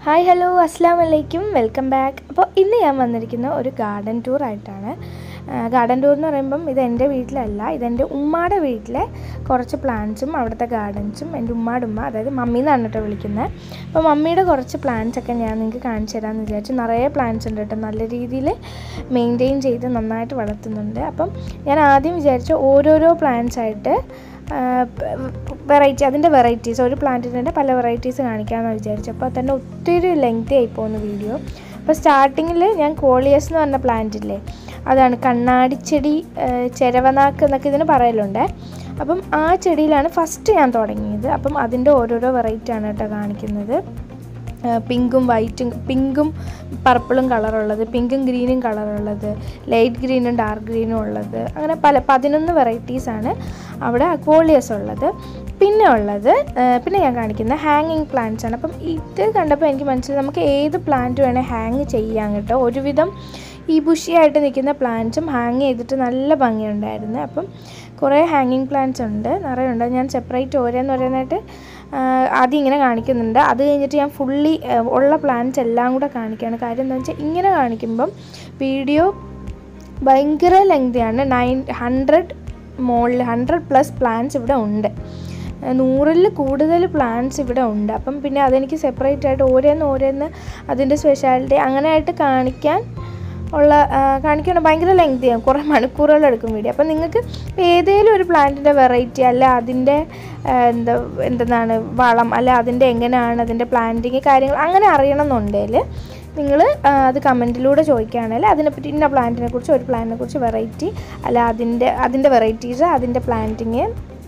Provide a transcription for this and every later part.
hi hello അസ്സാം വലൈക്കും welcome back അപ്പോൾ ഇന്ന് ഞാൻ വന്നിരിക്കുന്ന ഒരു ഗാർഡൻ ടൂർ ആയിട്ടാണ് ഗാർഡൻ ടൂർ എന്ന് പറയുമ്പം ഇത് എൻ്റെ വീട്ടിലല്ല ഇതെൻ്റെ ഉമ്മയുടെ വീട്ടിലെ കുറച്ച് പ്ലാന്റ്സും അവിടുത്തെ ഗാർഡൻസും എൻ്റെ ഉമ്മയുടെ ഉമ്മ അതായത് മമ്മി എന്നാണ് കേട്ടോ വിളിക്കുന്നത് അപ്പോൾ മമ്മിയുടെ കുറച്ച് പ്ലാന്റ്സ് ഒക്കെ ഞാൻ നിങ്ങൾക്ക് കാണിച്ചു തരാമെന്ന് വിചാരിച്ചു നിറയെ പ്ലാന്റ്സ് ഉണ്ട് കേട്ടോ നല്ല രീതിയിൽ മെയിൻറ്റെയിൻ ചെയ്ത് നന്നായിട്ട് വളർത്തുന്നുണ്ട് അപ്പം ഞാൻ ആദ്യം വിചാരിച്ചു ഓരോരോ പ്ലാന്റ്സ് ആയിട്ട് വെറൈറ്റി അതിൻ്റെ വെറൈറ്റീസ് ഒരു പ്ലാന്റിൻ്റെ പല വെറൈറ്റീസ് കാണിക്കാമെന്ന് വിചാരിച്ചു അപ്പോൾ തന്നെ ഒത്തിരി ലെങ്തി ആയി പോകുന്ന വീഡിയോ അപ്പോൾ സ്റ്റാർട്ടിങ്ങിൽ ഞാൻ കോളിയസ് എന്ന് പറഞ്ഞ പ്ലാന്റ് ഇല്ലേ അതാണ് കണ്ണാടിച്ചെടി ചെരവനാക്ക് എന്നൊക്കെ ഇതിന് പറയലുണ്ട് അപ്പം ആ ചെടിയിലാണ് ഫസ്റ്റ് ഞാൻ തുടങ്ങിയത് അപ്പം അതിൻ്റെ ഓരോരോ വെറൈറ്റി ആണ് കേട്ടോ കാണിക്കുന്നത് പിങ്കും വൈറ്റും പിങ്കും പർപ്പിളും കളറുള്ളത് പിങ്കും ഗ്രീനും കളറുള്ളത് ലൈറ്റ് ഗ്രീനും ഡാർക്ക് ഗ്രീനും ഉള്ളത് അങ്ങനെ പല പതിനൊന്ന് വെറൈറ്റീസാണ് അവിടെ അക്വോളിയസ് ഉള്ളത് പിന്നെ ഉള്ളത് പിന്നെ ഞാൻ കാണിക്കുന്ന ഹാങ്ങിങ് പ്ലാന്റ്സ് ആണ് അപ്പം ഇത് കണ്ടപ്പോൾ എനിക്ക് മനസ്സിലായി നമുക്ക് ഏത് പ്ലാന്റ് വേണേൽ ഹാങ് ചെയ്യാൻ കേട്ടോ ഒരുവിധം ഈ ബുഷിയായിട്ട് നിൽക്കുന്ന പ്ലാന്റ്സും ഹാങ് ചെയ്തിട്ട് നല്ല ഭംഗിയുണ്ടായിരുന്നു അപ്പം കുറേ ഹാങ്ങിങ് പ്ലാന്റ്സ് ഉണ്ട് നിറയെ ഉണ്ട് ഞാൻ സെപ്പറേറ്റ് ഓരോന്ന് ഓരോന്നായിട്ട് ആദ്യം ഇങ്ങനെ കാണിക്കുന്നുണ്ട് അത് കഴിഞ്ഞിട്ട് ഞാൻ ഫുള്ളി ഉള്ള പ്ലാന്റ്സ് എല്ലാം കൂടെ കാണിക്കുകയാണ് കാര്യം എന്താ വെച്ചാൽ ഇങ്ങനെ കാണിക്കുമ്പം വീഡിയോ ഭയങ്കര ലെങ്തിയാണ് നയൻ ഹൺഡ്രഡ് മോളിൽ ഹൺഡ്രഡ് പ്ലസ് പ്ലാന്റ്സ് ഇവിടെ ഉണ്ട് നൂറിൽ കൂടുതൽ പ്ലാന്റ്സ് ഇവിടെ ഉണ്ട് അപ്പം പിന്നെ അതെനിക്ക് സെപ്പറേറ്റ് ആയിട്ട് ഓരോന്ന് ഓരോന്ന് അതിൻ്റെ സ്പെഷ്യാലിറ്റി അങ്ങനെ ആയിട്ട് കാണിക്കാൻ ഉള്ള കാണിക്കണം ഭയങ്കര ലെങ്തിയാണ് കുറേ മണിക്കൂറുകൾ എടുക്കും വീഡിയോ അപ്പം നിങ്ങൾക്ക് ഏതെങ്കിലും ഒരു പ്ലാന്റിൻ്റെ വെറൈറ്റി അല്ല അതിൻ്റെ എന്താ എന്തെന്നാണ് വളം അല്ല അതിൻ്റെ എങ്ങനെയാണ് അതിൻ്റെ പ്ലാന്റിങ് കാര്യങ്ങൾ അങ്ങനെ അറിയണം എന്നുണ്ടെങ്കിൽ നിങ്ങൾ അത് കമൻറ്റിലൂടെ ചോദിക്കുകയാണെങ്കിൽ അതിനെപ്പറ്റി ഇന്ന പ്ലാന്റിനെ കുറിച്ച് ഒരു പ്ലാന്റിനെ കുറിച്ച് വെറൈറ്റി അല്ല അതിൻ്റെ അതിൻ്റെ വെറൈറ്റീസ് അതിൻ്റെ പ്ലാന്റിങ്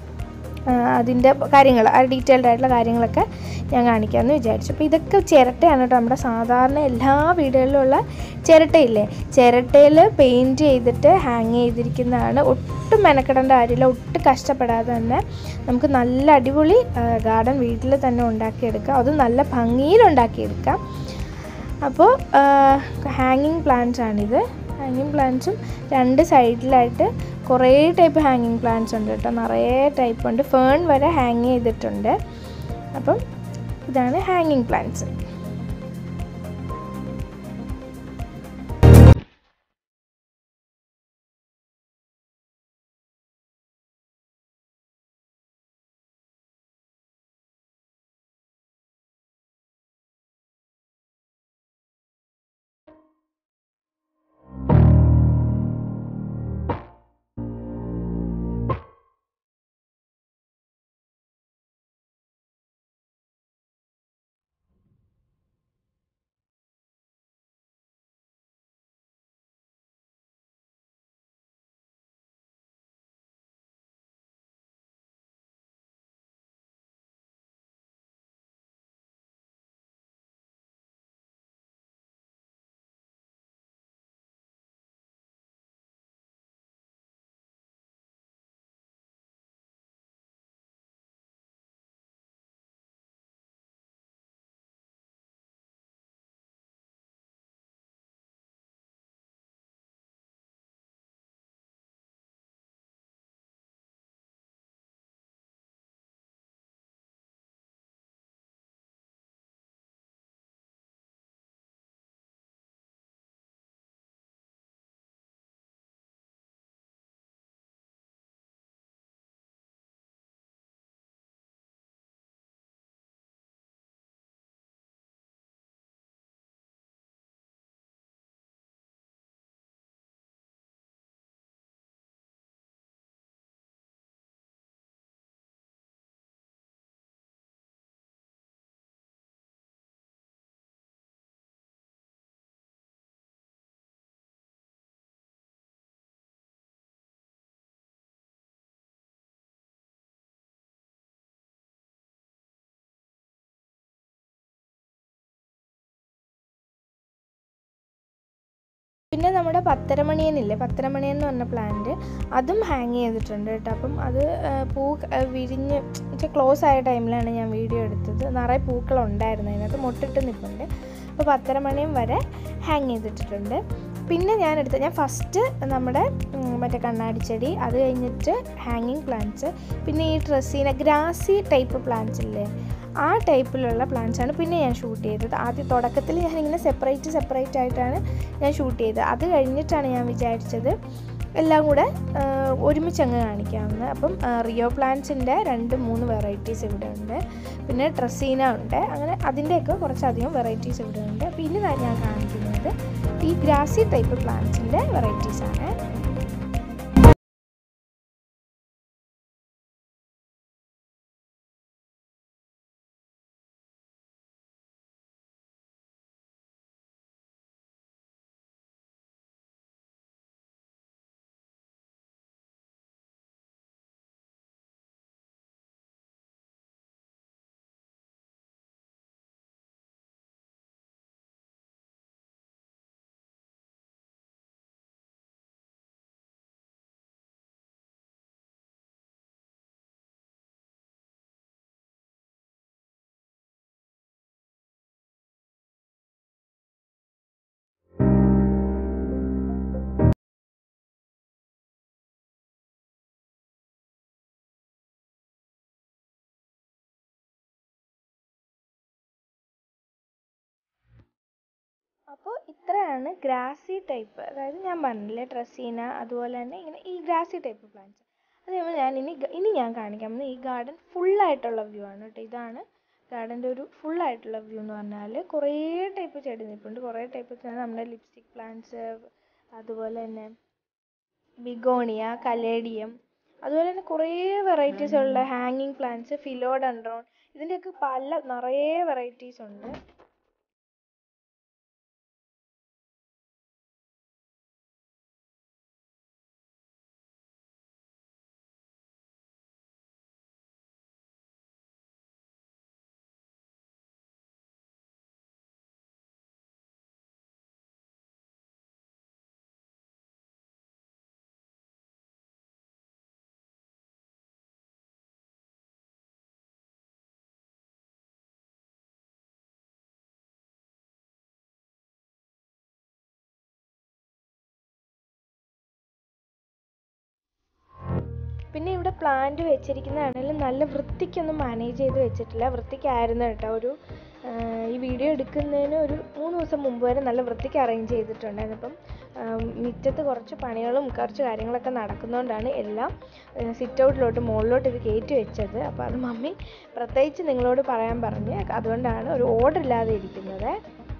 അതിൻ്റെ കാര്യങ്ങൾ ആ ഡീറ്റെയിൽഡ് ആയിട്ടുള്ള കാര്യങ്ങളൊക്കെ ഞാൻ കാണിക്കാമെന്ന് വിചാരിച്ചു അപ്പോൾ ഇതൊക്കെ ചിരട്ടയാണ് കേട്ടോ നമ്മുടെ സാധാരണ എല്ലാ വീടുകളിലുള്ള ചിരട്ടയില്ലേ ചിരട്ടയിൽ പെയിൻറ്റ് ചെയ്തിട്ട് ഹാങ് ചെയ്തിരിക്കുന്നതാണ് ഒട്ടും മെനക്കെടേണ്ട കാര്യമില്ല ഒട്ടും കഷ്ടപ്പെടാതെ തന്നെ നമുക്ക് നല്ല അടിപൊളി ഗാർഡൻ വീട്ടിൽ തന്നെ ഉണ്ടാക്കിയെടുക്കാം അത് നല്ല ഭംഗിയിൽ ഉണ്ടാക്കിയെടുക്കാം അപ്പോൾ ഹാങ്ങിങ് പ്ലാന്റ്സ് ആണിത് ഹാങ്ങിങ് പ്ലാന്റ്സും രണ്ട് സൈഡിലായിട്ട് കുറേ ടൈപ്പ് ഹാങ്ങിങ് പ്ലാന്റ്സ് ഉണ്ട് കേട്ടോ നിറയെ ടൈപ്പ് ഉണ്ട് ഫേൺ വരെ ഹാങ് ചെയ്തിട്ടുണ്ട് അപ്പം ഇതാണ് ഹാങ്ങിങ് പ്ലാന്റ്സ് പിന്നെ നമ്മുടെ പത്തരമണിയെന്നില്ലേ പത്തരമണിയെന്ന് പറഞ്ഞ പ്ലാന്റ് അതും ഹാങ് ചെയ്തിട്ടുണ്ട് കേട്ടോ അപ്പം അത് പൂ വിരിഞ്ഞ് വെച്ചാൽ ക്ലോസ് ആയ ടൈമിലാണ് ഞാൻ വീഡിയോ എടുത്തത് നിറയെ പൂക്കളുണ്ടായിരുന്നു അതിനകത്ത് മുട്ടിട്ട് നിൽപ്പുണ്ട് അപ്പോൾ പത്തരമണിയും വരെ ഹാങ് ചെയ്തിട്ടിട്ടുണ്ട് പിന്നെ ഞാൻ എടുത്ത ഞാൻ ഫസ്റ്റ് നമ്മുടെ മറ്റേ കണ്ണാടിച്ചെടി അത് കഴിഞ്ഞിട്ട് ഹാങ്ങിങ് പ്ലാന്റ്സ് പിന്നെ ഈ ഡ്രസ്സിനെ ഗ്രാസി ടൈപ്പ് പ്ലാന്റ്സ് ഇല്ലേ ആ ടൈപ്പിലുള്ള പ്ലാന്റ്സ് ആണ് പിന്നെ ഞാൻ ഷൂട്ട് ചെയ്തത് ആദ്യം തുടക്കത്തിൽ ഞാനിങ്ങനെ സെപ്പറേറ്റ് സെപ്പറേറ്റ് ആയിട്ടാണ് ഞാൻ ഷൂട്ട് ചെയ്തത് അത് കഴിഞ്ഞിട്ടാണ് ഞാൻ വിചാരിച്ചത് എല്ലാം കൂടെ ആ, ഒരുമിച്ച് അങ്ങ് കാണിക്കാമെന്ന് അപ്പം ആ, റിയോ പ്ലാന്റ്സിൻ്റെ രണ്ട് മൂന്ന് വെറൈറ്റീസ് ഇവിടെ ഉണ്ട് പിന്നെ ട്രസീന ഉണ്ട് അങ്ങനെ അതിൻ്റെയൊക്കെ കുറച്ചധികം വെറൈറ്റീസ് ഇവിടെ ഉണ്ട് അപ്പോൾ ഇനി ഞാൻ ഞാൻ കാണിക്കുന്നത് ഈ ഗ്രാസി ടൈപ്പ് പ്ലാന്റ്സിൻ്റെ വെറൈറ്റീസ് ആണ് അപ്പോൾ ഇത്രയാണ് ഗ്രാസി ടൈപ്പ് അതായത് ഞാൻ പറഞ്ഞില്ലേ ട്രസീന അതുപോലെ തന്നെ ഇങ്ങനെ ഈ ഗ്രാസി ടൈപ്പ് പ്ലാന്റ്സ് അതേപോലെ ഞാൻ ഇനി ഗ- ഇനി ഞാൻ കാണിക്കാൻ പോകുന്നത് ഈ ഗാർഡൻ ഫുള്ളായിട്ടുള്ള വ്യൂ ആണ് കേട്ടോ ഇതാണ് ഗാർഡൻ്റെ ഒരു ഫുള്ളായിട്ടുള്ള വ്യൂ എന്ന് പറഞ്ഞാൽ കുറേ ടൈപ്പ് ചെടി നിൽപ്പുണ്ട് കുറേ ടൈപ്പ് നമ്മുടെ ലിപ്സ്റ്റിക് പ്ലാന്റ്സ് അതുപോലെ തന്നെ ബിഗോണിയ കലേഡിയം അതുപോലെ തന്നെ കുറേ വെറൈറ്റീസ് ഉള്ള ഹാങ്ങിങ് പ്ലാന്റ്സ് ഫിലോഡൻഡ്രോൺ ഇതിൻ്റെയൊക്കെ പല നിറയെ വെറൈറ്റീസ് ഉണ്ട് പിന്നെ ഇവിടെ പ്ലാന്റ് വെച്ചിരിക്കുന്നതാണെങ്കിലും നല്ല വൃത്തിക്കൊന്നും മാനേജ് ചെയ്ത് വെച്ചിട്ടില്ല വൃത്തിക്കായിരുന്നു കേട്ടോ ഒരു ആ, ഈ വീഡിയോ എടുക്കുന്നതിന് ഒരു മൂന്ന് ദിവസം മുമ്പ് വരെ നല്ല വൃത്തിക്ക് അറേഞ്ച് ചെയ്തിട്ടുണ്ടായിരുന്നു അപ്പം ആ, മുറ്റത്ത് കുറച്ച് പണികളും കുറച്ച് കാര്യങ്ങളൊക്കെ നടക്കുന്നതുകൊണ്ടാണ് എല്ലാം സിറ്റ് ഔട്ടിലോട്ട് മുകളിലോട്ട് ഇത് കയറ്റി വെച്ചത് അപ്പോൾ അത് മമ്മി പ്രത്യേകിച്ച് നിങ്ങളോട് പറയാൻ പറഞ്ഞ് അതുകൊണ്ടാണ് ഒരു ഓർഡർ ഇല്ലാതെ ഇരിക്കുന്നത്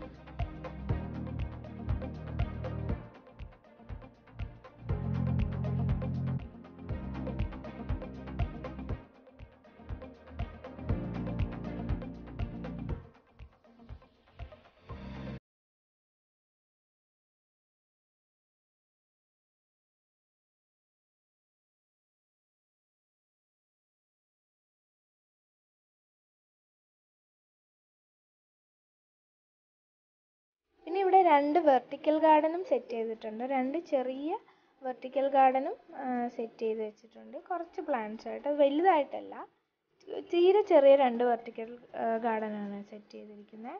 പിന്നെ ഇവിടെ രണ്ട് വെർട്ടിക്കൽ ഗാർഡനും സെറ്റ് ചെയ്തിട്ടുണ്ട് രണ്ട് ചെറിയ വെർട്ടിക്കൽ ഗാർഡനും സെറ്റ് ചെയ്ത് വെച്ചിട്ടുണ്ട് കുറച്ച് പ്ലാന്റ്സ് ആയിട്ട് അത് വലുതായിട്ടല്ല തീരെ ചെറിയ രണ്ട് വെർട്ടിക്കൽ ഗാർഡനാണ് സെറ്റ് ചെയ്തിരിക്കുന്നത്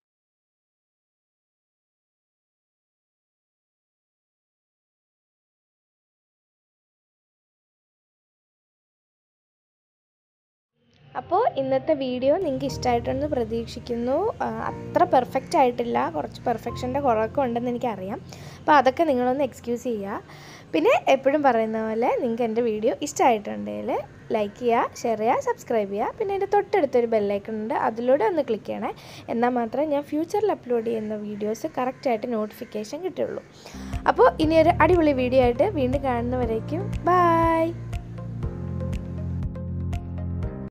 അപ്പോൾ ഇന്നത്തെ വീഡിയോ നിങ്ങൾക്ക് ഇഷ്ടമായിട്ടെന്ന് പ്രതീക്ഷിക്കുന്നു ആ, അത്ര പെർഫെക്റ്റ് ആയിട്ടില്ല കുറച്ച് പെർഫെക്ഷൻ്റെ കുറവൊക്കെ ഉണ്ടെന്ന് എനിക്കറിയാം അപ്പോൾ അതൊക്കെ നിങ്ങളൊന്ന് എക്സ്ക്യൂസ് ചെയ്യുക പിന്നെ എപ്പോഴും പറയുന്ന പോലെ നിങ്ങൾക്ക് എൻ്റെ വീഡിയോ ഇഷ്ടമായിട്ടുണ്ടെങ്കിൽ ലൈക്ക് ചെയ്യുക ഷെയർ ചെയ്യുക സബ്സ്ക്രൈബ് ചെയ്യുക പിന്നെ എൻ്റെ തൊട്ടടുത്തൊരു ബെല്ലൈക്കൺ ഉണ്ട് അതിലൂടെ ഒന്ന് ക്ലിക്ക് ചെയ്യണേ എന്നാൽ മാത്രമേ ഞാൻ ഫ്യൂച്ചറിൽ അപ്ലോഡ് ചെയ്യുന്ന വീഡിയോസ് കറക്റ്റായിട്ട് നോട്ടിഫിക്കേഷൻ കിട്ടുള്ളൂ അപ്പോൾ ഇനി ഒരു അടിപൊളി വീഡിയോ ആയിട്ട് വീണ്ടും കാണുന്നവരേക്കും ബായ്